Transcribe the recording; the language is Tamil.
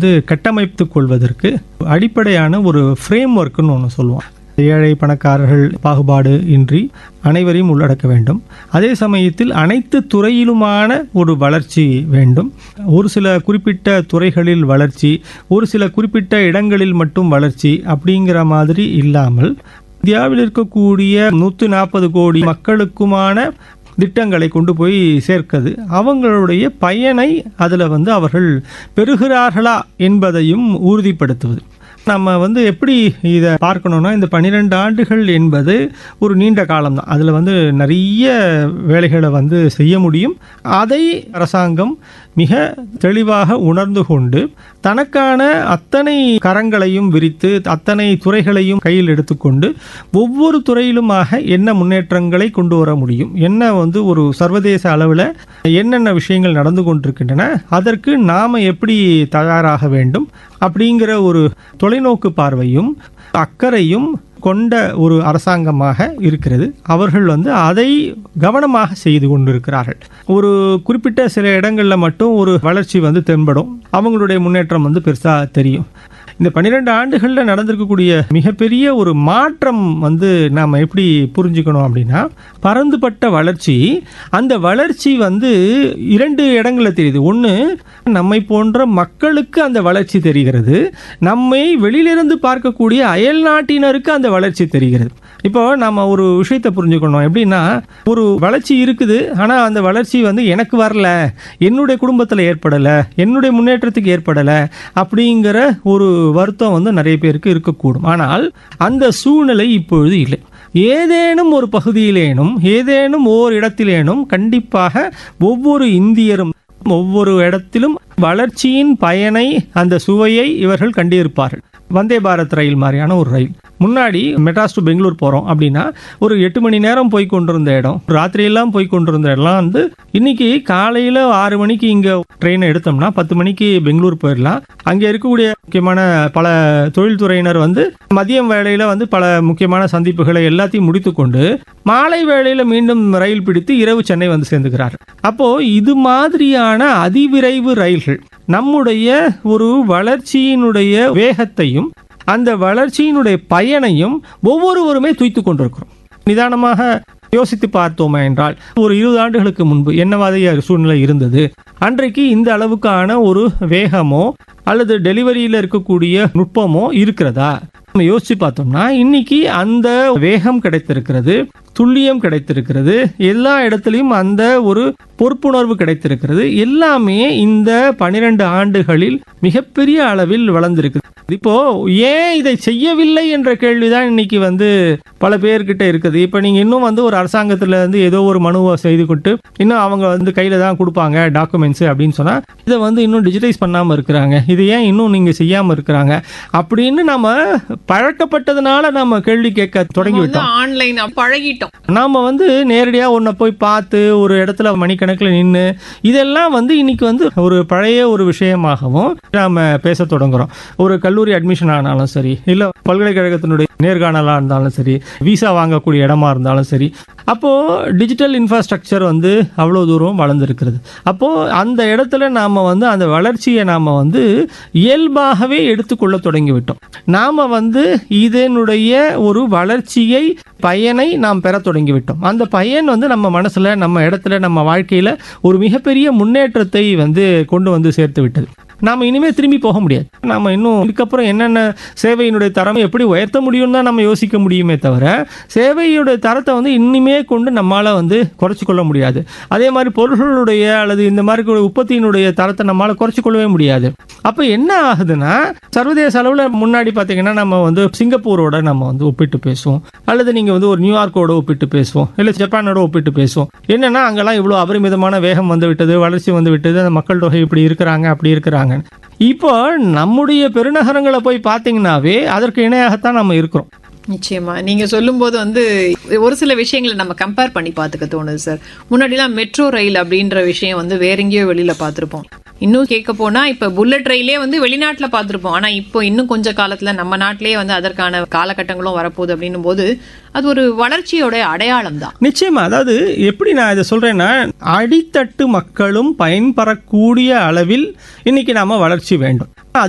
வந்து கட்டமைத்துக் கொள்வதற்கு அடிப்படையான ஒரு ஃப்ரேம் ஒர்க்குன்னு ஒன்று சொல்லுவோம் ஏழை பணக்காரர்கள் பாகுபாடு இன்றி அனைவரையும் உள்ளடக்க வேண்டும் அதே சமயத்தில் அனைத்து துறையிலுமான ஒரு வளர்ச்சி வேண்டும் ஒரு சில குறிப்பிட்ட துறைகளில் வளர்ச்சி ஒரு சில குறிப்பிட்ட இடங்களில் மட்டும் வளர்ச்சி அப்படிங்கிற மாதிரி இல்லாமல் இந்தியாவில் இருக்கக்கூடிய நூற்றி நாற்பது கோடி மக்களுக்குமான திட்டங்களை கொண்டு போய் சேர்க்கிறது அவங்களுடைய பயனை அதில் வந்து அவர்கள் பெறுகிறார்களா என்பதையும் உறுதிப்படுத்துவது நம்ம வந்து எப்படி இதை பார்க்கணும்னா இந்த பன்னிரெண்டு ஆண்டுகள் என்பது ஒரு நீண்ட காலம் தான் அதில் வந்து நிறைய வேலைகளை வந்து செய்ய முடியும் அதை அரசாங்கம் மிக தெளிவாக உணர்ந்து கொண்டு தனக்கான அத்தனை கரங்களையும் விரித்து அத்தனை துறைகளையும் கையில் எடுத்துக்கொண்டு ஒவ்வொரு துறையிலுமாக என்ன முன்னேற்றங்களை கொண்டு வர முடியும் என்ன வந்து ஒரு சர்வதேச அளவில் என்னென்ன விஷயங்கள் நடந்து கொண்டிருக்கின்றன அதற்கு நாம் எப்படி தயாராக வேண்டும் அப்படிங்கிற ஒரு தொலைநோக்கு பார்வையும் அக்கறையும் கொண்ட ஒரு அரசாங்கமாக இருக்கிறது அவர்கள் வந்து அதை கவனமாக செய்து கொண்டிருக்கிறார்கள் ஒரு குறிப்பிட்ட சில இடங்களில் மட்டும் ஒரு வளர்ச்சி வந்து தென்படும் அவங்களுடைய முன்னேற்றம் வந்து பெருசாக தெரியும் இந்த பன்னிரெண்டு ஆண்டுகளில் நடந்திருக்கக்கூடிய மிகப்பெரிய ஒரு மாற்றம் வந்து நாம் எப்படி புரிஞ்சுக்கணும் அப்படின்னா பறந்துபட்ட வளர்ச்சி அந்த வளர்ச்சி வந்து இரண்டு இடங்களில் தெரியுது ஒன்று நம்மை போன்ற மக்களுக்கு அந்த வளர்ச்சி தெரிகிறது நம்மை வெளியிலிருந்து பார்க்கக்கூடிய அயல் நாட்டினருக்கு அந்த வளர்ச்சி தெரிகிறது இப்போ நம்ம ஒரு விஷயத்தை புரிஞ்சுக்கணும் எப்படின்னா ஒரு வளர்ச்சி இருக்குது ஆனால் அந்த வளர்ச்சி வந்து எனக்கு வரல என்னுடைய குடும்பத்தில் ஏற்படலை என்னுடைய முன்னேற்றத்துக்கு ஏற்படலை அப்படிங்கிற ஒரு வருத்தம் வந்து நிறைய பேருக்கு இருக்கக்கூடும் ஆனால் அந்த சூழ்நிலை இப்பொழுது இல்லை ஏதேனும் ஒரு பகுதியிலேனும் ஏதேனும் ஓர் இடத்திலேனும் கண்டிப்பாக ஒவ்வொரு இந்தியரும் ஒவ்வொரு இடத்திலும் வளர்ச்சியின் பயனை அந்த சுவையை இவர்கள் கண்டிருப்பார்கள் வந்தே பாரத் ரயில் மாதிரியான ஒரு ரயில் முன்னாடி மெட்ராஸ் டு பெங்களூர் போகிறோம் அப்படின்னா ஒரு எட்டு மணி நேரம் போய் கொண்டிருந்த இடம் ராத்திரியெல்லாம் போய் கொண்டிருந்த இடம்லாம் வந்து இன்னைக்கு காலையில் ஆறு மணிக்கு இங்கே ட்ரெயினை எடுத்தோம்னா பத்து மணிக்கு பெங்களூர் போயிடலாம் அங்கே இருக்கக்கூடிய முக்கியமான பல தொழில்துறையினர் வந்து மதியம் வேளையில் வந்து பல முக்கியமான சந்திப்புகளை எல்லாத்தையும் முடித்துக்கொண்டு மாலை வேளையில் மீண்டும் ரயில் பிடித்து இரவு சென்னை வந்து சேர்ந்துக்கிறார் அப்போ இது மாதிரியான அதிவிரைவு ரயில்கள் நம்முடைய ஒரு வளர்ச்சியினுடைய வேகத்தையும் அந்த வளர்ச்சியினுடைய பயனையும் ஒவ்வொருவருமே துய்த்து கொண்டிருக்கிறோம் நிதானமாக யோசித்து பார்த்தோமே என்றால் ஒரு இருபது ஆண்டுகளுக்கு முன்பு என்ன மாதிரியான சூழ்நிலை இருந்தது அன்றைக்கு இந்த அளவுக்கான ஒரு வேகமோ அல்லது டெலிவரியில் இருக்கக்கூடிய நுட்பமோ இருக்கிறதா நம்ம யோசிச்சு பார்த்தோம்னா இன்னைக்கு அந்த வேகம் கிடைத்திருக்கிறது துல்லியம் கிடைத்திருக்கிறது எல்லா இடத்துலையும் அந்த ஒரு பொறுப்புணர்வு கிடைத்திருக்கிறது எல்லாமே இந்த பனிரெண்டு ஆண்டுகளில் மிகப்பெரிய அளவில் வளர்ந்திருக்கு இப்போ ஏன் இதை செய்யவில்லை என்ற கேள்விதான் இன்னைக்கு வந்து பல பேர்கிட்ட இருக்குது இப்போ நீங்க இன்னும் வந்து ஒரு அரசாங்கத்துல இருந்து ஏதோ ஒரு மனுவை செய்து கொண்டு இன்னும் அவங்க வந்து கையில தான் கொடுப்பாங்க டாக்குமெண்ட்ஸ் அப்படின்னு சொன்னா இதை வந்து இன்னும் டிஜிட்டைஸ் பண்ணாம இருக்கிறாங்க இது ஏன் இன்னும் நீங்க செய்யாம இருக்கிறாங்க அப்படின்னு நம்ம பழக்கப்பட்டதுனால நம்ம கேள்வி கேட்க தொடங்கி விட்டோம் ஆன்லைன் பழகிட்டோம் நாம வந்து நேரடியா உன்னை போய் பார்த்து ஒரு இடத்துல மணிக்கணக்கில் நின்று இதெல்லாம் வந்து இன்னைக்கு வந்து ஒரு பழைய ஒரு விஷயமாகவும் நாம பேச தொடங்குறோம் ஒரு கல்லூரி அட்மிஷன் ஆனாலும் சரி இல்ல பல்கலைக்கழகத்தினுடைய நேர்காணலா இருந்தாலும் சரி விசா வாங்கக்கூடிய இடமா இருந்தாலும் சரி அப்போ டிஜிட்டல் இன்ஃப்ராஸ்ட்ரக்சர் வந்து அவ்வளோ தூரம் வளர்ந்துருக்கிறது அப்போ அந்த இடத்துல நாம வந்து அந்த வளர்ச்சியை நாம வந்து இயல்பாகவே எடுத்துக்கொள்ள தொடங்கி விட்டோம் நாம வந்து இதனுடைய ஒரு வளர்ச்சியை பயனை நாம் பெற தொடங்கிவிட்டோம் அந்த பயன் வந்து நம்ம மனசுல நம்ம இடத்துல நம்ம வாழ்க்கையில ஒரு மிகப்பெரிய முன்னேற்றத்தை வந்து கொண்டு வந்து சேர்த்து விட்டது நாம இனிமே திரும்பி போக முடியாது நாம இன்னும் இதுக்கப்புறம் என்னென்ன சேவையினுடைய தரம் எப்படி உயர்த்த முடியும்னு தான் நம்ம யோசிக்க முடியுமே தவிர சேவையுடைய தரத்தை வந்து இனிமே கொண்டு நம்மால வந்து குறைச்சி கொள்ள முடியாது அதே மாதிரி பொருள்களுடைய அல்லது இந்த மாதிரி கூட உற்பத்தியினுடைய தரத்தை நம்மால குறைச்சி கொள்ளவே முடியாது அப்ப என்ன ஆகுதுன்னா சர்வதேச அளவுல முன்னாடி பாத்தீங்கன்னா நம்ம வந்து சிங்கப்பூரோட நம்ம வந்து ஒப்பிட்டு பேசுவோம் அல்லது நீங்க வந்து ஒரு நியூயார்க்கோட ஒப்பிட்டு பேசுவோம் இல்ல ஜப்பானோட ஒப்பிட்டு பேசுவோம் என்னன்னா அங்கெல்லாம் இவ்வளவு அபரிமிதமான வேகம் வந்து விட்டது வளர்ச்சி வந்து விட்டது அந்த மக்கள் தொகை இப்படி இருக்கிறாங்க அப்படி இருக்கிறாங்க இப்போ நம்முடைய பெருநகரங்களை போய் பார்த்தீங்கன்னாவே அதற்கு இணையாகத்தான் நம்ம இருக்கிறோம் நிச்சயமா நீங்க சொல்லும்போது வந்து ஒரு சில விஷயங்களை நம்ம கம்பேர் பண்ணி பார்த்துக்க தோணுது சார் முன்னாடிலாம் மெட்ரோ ரயில் அப்படின்ற விஷயம் வந்து வேற எங்கேயோ வெளியில பார்த்திருப்போம் இன்னும் கேட்க போனா இப்ப புல்லட் ரயிலே வந்து வெளிநாட்டுல பார்த்திருப்போம் ஆனா இப்போ இன்னும் கொஞ்ச காலத்துல நம்ம நாட்டிலேயே வந்து அதற்கான காலகட்டங்களும் வரப்போகுது அப்படின்னும் போது அது ஒரு வளர்ச்சியோட அடையாளம் தான் நிச்சயமா அதாவது எப்படி நான் இதை சொல்றேன்னா அடித்தட்டு மக்களும் பயன்பெறக்கூடிய அளவில் இன்னைக்கு நாம வளர்ச்சி வேண்டும்